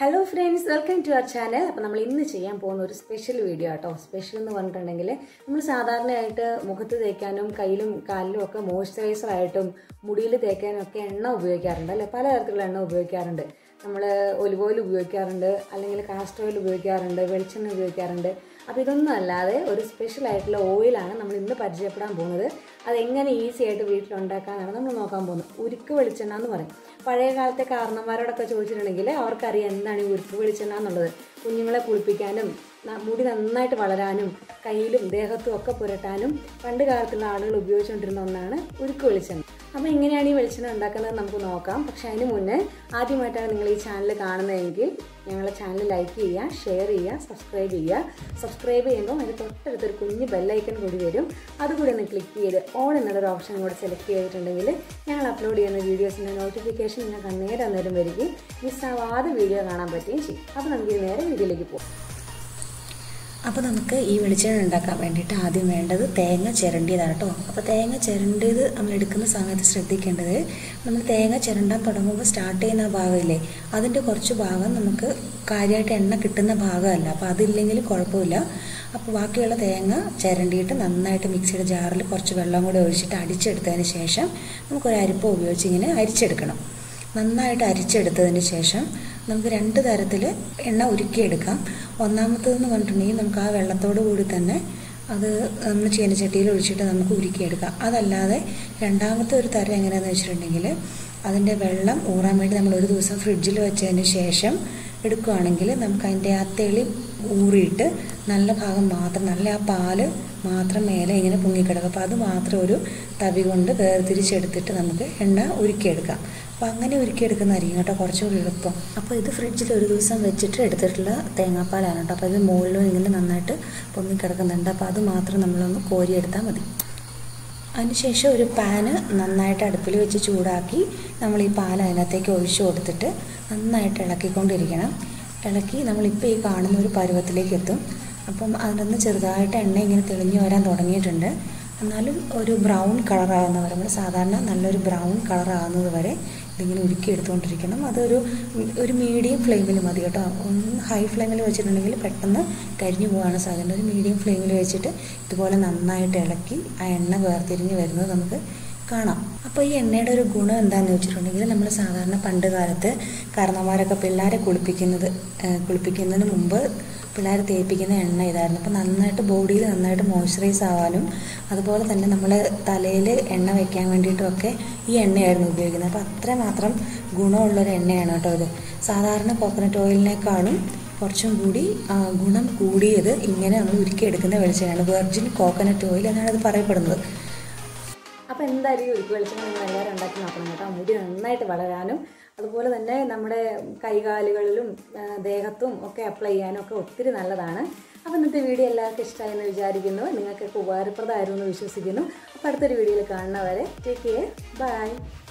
hello friends welcome to our channel അപ്പോൾ നമ്മൾ ഇന്ന് ചെയ്യാൻ പോകുന്ന ഒരു സ്പെഷ്യൽ വീഡിയോ ആട്ടോ സ്പെഷ്യൽ എന്ന് പറഞ്ഞിട്ടുണ്ടെങ്കിൽ നമ്മൾ സാധാരണയായിട്ട് മുഖത്ത് തേക്കാനും കയ്യിലും കാലിലും ഒക്കെ മോയ്സ്ചറൈസർ ആയിട്ടും മുടിയിൽ തേക്കാനും ഒക്കെ എണ്ണ ഉപയോഗിക്കാറുണ്ട് അല്ലെ പലതരത്തിലുള്ള എണ്ണ ഉപയോഗിക്കാറുണ്ട് നമ്മൾ ഒലിവ് ഓയിൽ ഉപയോഗിക്കാറുണ്ട് അല്ലെങ്കിൽ കാസ്റ്റർ ഓയിൽ ഉപയോഗിക്കാറുണ്ട് വെളിച്ചെണ്ണ ഉപയോഗിക്കാറുണ്ട് അപ്പോൾ ഇതൊന്നും അല്ലാതെ ഒരു സ്പെഷ്യൽ ആയിട്ടുള്ള ഓയിലാണ് നമ്മൾ ഇന്ന് പരിചയപ്പെടാൻ പോകുന്നത് അതെങ്ങനെ ഈസി ആയിട്ട് വീട്ടിലുണ്ടാക്കാനാണ് നമ്മൾ നോക്കാൻ പോകുന്നത് ഉരുക്ക് വെളിച്ചെണ്ണ എന്ന് പറയും പഴയ കാലത്തെ കാരണന്മാരോടൊക്കെ ചോദിച്ചിട്ടുണ്ടെങ്കിൽ അവർക്കറിയാം എന്താണ് ഈ ഉരുക്ക് വെളിച്ചെണ്ണ എന്നുള്ളത് കുഞ്ഞുങ്ങളെ കുളിപ്പിക്കാനും ന- മുടി നന്നായിട്ട് വളരാനും കയ്യിലും ദേഹത്തും ഒക്കെ പുരട്ടാനും പണ്ട് കാലത്തുള്ള ആളുകൾ ഉപയോഗിച്ചുകൊണ്ടിരുന്ന ഒന്നാണ് ഉരുക്ക് വെളിച്ചെണ്ണ അപ്പോൾ എങ്ങനെയാണ് ഈ വെളിച്ചെണ്ണ ഉണ്ടാക്കുന്നത് നമുക്ക് നോക്കാം പക്ഷെ അതിന് മുന്നേ ആദ്യമായിട്ടാണ് നിങ്ങൾ ഈ ചാനൽ കാണുന്നതെങ്കിൽ ഞങ്ങളുടെ ചാനൽ ലൈക്ക് ചെയ്യുക ഷെയർ ചെയ്യുക സബ്സ്ക്രൈബ് ചെയ്യുക സബ്സ്ക്രൈബ് ചെയ്യുമ്പോൾ അതിൻ്റെ തൊട്ടടുത്തൊരു കുഞ്ഞ് ബെല്ലൈക്കൺ കൂടി വരും അതുകൂടി ഒന്ന് ക്ലിക്ക് ചെയ്ത് ഓൺ എന്നുള്ളൊരു ഓപ്ഷൻ കൂടെ സെലക്ട് ചെയ്തിട്ടുണ്ടെങ്കിൽ ഞങ്ങൾ അപ്ലോഡ് ചെയ്യുന്ന വീഡിയോസിൻ്റെ നോട്ടിഫിക്കേഷൻ നിങ്ങൾക്ക് അന്നേരം അന്നേരം വരികയും മിസ്സാവാതെ വീഡിയോ കാണാൻ പറ്റുകയും ചെയ്യും അപ്പോൾ നമുക്ക് നേരെ വീഡിയോയിലേക്ക് പോകാം അപ്പോൾ നമുക്ക് ഈ വെളിച്ചെണ്ണ ഉണ്ടാക്കാൻ വേണ്ടിയിട്ട് ആദ്യം വേണ്ടത് തേങ്ങ ചിരണ്ടിയതാണ് കേട്ടോ അപ്പോൾ തേങ്ങ ചിരണ്ടിയത് നമ്മൾ എടുക്കുന്ന സമയത്ത് ശ്രദ്ധിക്കേണ്ടത് നമ്മൾ തേങ്ങ ചിരണ്ടാൻ തുടങ്ങുമ്പോൾ സ്റ്റാർട്ട് ചെയ്യുന്ന ഭാഗമില്ലേ അതിൻ്റെ കുറച്ച് ഭാഗം നമുക്ക് കാര്യമായിട്ട് എണ്ണ കിട്ടുന്ന ഭാഗമല്ല അപ്പോൾ അതില്ലെങ്കിൽ കുഴപ്പമില്ല അപ്പോൾ ബാക്കിയുള്ള തേങ്ങ ചിരണ്ടിയിട്ട് നന്നായിട്ട് മിക്സിയുടെ ജാറിൽ കുറച്ച് വെള്ളം കൂടി ഒഴിച്ചിട്ട് അടിച്ചെടുത്തതിന് ശേഷം നമുക്കൊരു അരിപ്പ ഉപയോഗിച്ച് ഇങ്ങനെ അരിച്ചെടുക്കണം നന്നായിട്ട് അരിച്ചെടുത്തതിന് ശേഷം നമുക്ക് രണ്ട് തരത്തിൽ എണ്ണ ഉരുക്കിയെടുക്കാം ഒന്നാമത്തേതെന്ന് പറഞ്ഞിട്ടുണ്ടെങ്കിൽ നമുക്ക് ആ വെള്ളത്തോട് കൂടി തന്നെ അത് നമ്മൾ ചീനച്ചട്ടിയിൽ ഒഴിച്ചിട്ട് നമുക്ക് ഉരുക്കിയെടുക്കാം അതല്ലാതെ രണ്ടാമത്തെ ഒരു തരം എങ്ങനെയാണെന്ന് വെച്ചിട്ടുണ്ടെങ്കിൽ അതിൻ്റെ വെള്ളം ഊറാൻ വേണ്ടി നമ്മൾ ഒരു ദിവസം ഫ്രിഡ്ജിൽ വെച്ചതിന് ശേഷം എടുക്കുകയാണെങ്കിൽ നമുക്ക് അതിൻ്റെ ആ തെളി ഊറിയിട്ട് നല്ല ഭാഗം മാത്രം നല്ല ആ പാല് മാത്രം മേലെ ഇങ്ങനെ പൊങ്ങിക്കിടക്കും അപ്പോൾ അത് മാത്രം ഒരു തവി കൊണ്ട് വേർതിരിച്ചെടുത്തിട്ട് നമുക്ക് എണ്ണ ഉരുക്കിയെടുക്കാം അപ്പോൾ അങ്ങനെ ഉരുക്കിയെടുക്കുന്നതായിരിക്കും കേട്ടോ കുറച്ചുകൂടി എളുപ്പം അപ്പോൾ ഇത് ഫ്രിഡ്ജിൽ ഒരു ദിവസം വെച്ചിട്ട് എടുത്തിട്ടുള്ള തേങ്ങാപ്പാലാണ് കേട്ടോ അപ്പോൾ ഇത് മുകളിലും ഇങ്ങനെ നന്നായിട്ട് പൊങ്ങിക്കിടക്കുന്നുണ്ട് അപ്പോൾ അത് മാത്രം നമ്മളൊന്ന് കോരിയെടുത്താൽ മതി അതിനുശേഷം ഒരു പാന് നന്നായിട്ട് അടുപ്പിൽ വെച്ച് ചൂടാക്കി നമ്മൾ ഈ പാൽ അതിനകത്തേക്ക് ഒഴിച്ചു കൊടുത്തിട്ട് നന്നായിട്ട് ഇളക്കിക്കൊണ്ടിരിക്കണം ഇളക്കി നമ്മളിപ്പോൾ ഈ കാണുന്ന ഒരു പരുവത്തിലേക്ക് എത്തും അപ്പം അതിനൊന്ന് ചെറുതായിട്ട് എണ്ണ ഇങ്ങനെ തെളിഞ്ഞു വരാൻ തുടങ്ങിയിട്ടുണ്ട് എന്നാലും ഒരു ബ്രൗൺ കളറാകുന്ന വരെ നമ്മൾ സാധാരണ നല്ലൊരു ബ്രൗൺ കളറാകുന്നത് വരെ ഇതിങ്ങനെ ഉരുക്കി എടുത്തുകൊണ്ടിരിക്കണം അതൊരു ഒരു മീഡിയം ഫ്ലെയിമിൽ മതി കേട്ടോ ഒന്ന് ഹൈ ഫ്ലെയിമിൽ വെച്ചിട്ടുണ്ടെങ്കിൽ പെട്ടെന്ന് കരിഞ്ഞു പോകാണ് സാധ്യത ഒരു മീഡിയം ഫ്ലെയിമിൽ വെച്ചിട്ട് ഇതുപോലെ നന്നായിട്ട് ഇളക്കി ആ എണ്ണ വേർതിരിഞ്ഞ് വരുന്നത് നമുക്ക് കാണാം അപ്പോൾ ഈ എണ്ണയുടെ ഒരു ഗുണം എന്താണെന്ന് വെച്ചിട്ടുണ്ടെങ്കിൽ നമ്മൾ സാധാരണ പണ്ട് കാലത്ത് കാരണന്മാരൊക്കെ പിള്ളേരെ കുളിപ്പിക്കുന്നത് ഏഹ് കുളിപ്പിക്കുന്നതിന് മുമ്പ് പിള്ളേർ തേപ്പിക്കുന്ന എണ്ണ ഇതായിരുന്നു അപ്പോൾ നന്നായിട്ട് ബോഡിയിൽ നന്നായിട്ട് മോയ്സ്ചറൈസ് ആവാനും അതുപോലെ തന്നെ നമ്മൾ തലയിൽ എണ്ണ വയ്ക്കാൻ വേണ്ടിയിട്ടുമൊക്കെ ഈ എണ്ണയായിരുന്നു ഉപയോഗിക്കുന്നത് അപ്പോൾ അത്രമാത്രം ഗുണമുള്ളൊരു എണ്ണയാണ് കേട്ടോ ഇത് സാധാരണ കോക്കനട്ട് ഓയിലിനേക്കാളും കുറച്ചും കൂടി ആ, ഗുണം കൂടിയത് ഇങ്ങനെ നമ്മൾ ഉരുക്കിയെടുക്കുന്ന വെളിച്ചെണ്ണയാണ് വെർജിൻ കോക്കനട്ട് ഓയിൽ എന്നാണ് ഇത് പറയപ്പെടുന്നത് അപ്പോൾ എന്തായാലും ഈ ഉരുക്ക് വെളിച്ചെണ്ണ നിങ്ങൾ എല്ലാവരും ഉണ്ടാക്കി നോക്കണം കേട്ടോ മുടി നന്നായിട്ട് വളരാനും അതുപോലെ തന്നെ നമ്മുടെ കൈകാലുകളിലും ആ, ദേഹത്തും ഒക്കെ അപ്ലൈ ചെയ്യാനും ഒക്കെ ഒത്തിരി നല്ലതാണ് അപ്പോൾ ഇന്നത്തെ വീഡിയോ എല്ലാവർക്കും ഇഷ്ടമായെന്ന് വിചാരിക്കുന്നു നിങ്ങൾക്കൊക്കെ ഉപകാരപ്രദമായിരുന്നു എന്ന് വിശ്വസിക്കുന്നു അപ്പോൾ അടുത്തൊരു വീഡിയോയിൽ കാണുന്നവരെ ടേക്ക് കെയർ ബൈ